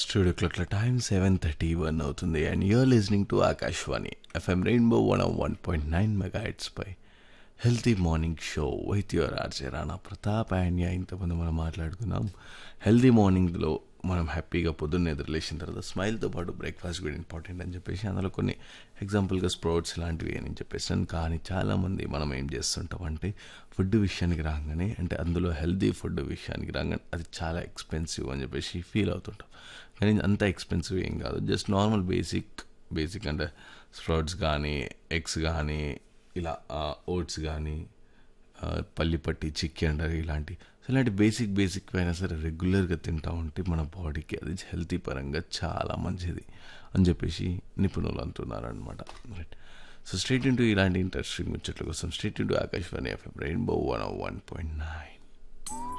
studio క్లాక్ల time seven thirty one అవుతుంది and you're listening to Akashvani FM Rainbow one one point nine mega pie healthy morning show with your RJ Rana Pratap and ya ఇంతమంది మనం మాట్లాడుకున్నాం healthy మార్నింగ్లో మనం హ్యాపీగా పొద్దున్న నిద్ర లేచిన తర్వాత స్మైల్తో పాటు బ్రేక్ఫాస్ట్ కూడా ఇంపార్టెంట్ అని చెప్పేసి అందులో కొన్ని ఎగ్జాంపుల్గా స్ప్రౌట్స్ లాంటివి అని చెప్పేసి కానీ చాలామంది మనం ఏం చేస్తుంటాం అంటే ఫుడ్ విషయానికి రాగానే అంటే అందులో హెల్తీ ఫుడ్ విషయానికి రాగానే అది చాలా ఎక్స్పెన్సివ్ అని చెప్పేసి ఫీల్ అవుతుంటాం కానీ అంత ఎక్స్పెన్సివ్ ఏం కాదు జస్ట్ నార్మల్ బేసిక్ బేసిక్ అంటే స్ప్రౌట్స్ కానీ ఎగ్స్ కానీ ఇలా ఓట్స్ కానీ పల్లిపట్టి చిక్కీ అంటారు ఇలాంటి సో ఇలాంటి బేసిక్ బేసిక్ అయినా సరే రెగ్యులర్గా తింటా ఉంటే మన బాడీకి అది హెల్తీ పరంగా చాలా మంచిది అని చెప్పేసి నిపుణులు అంటున్నారు అనమాట రైట్ సో స్ట్రీట్ ఇంటూ ఇలాంటి ఇంట్రెస్టింగ్ ముచ్చట్ల కోసం street into Akashvani FM Rainbow one one point nine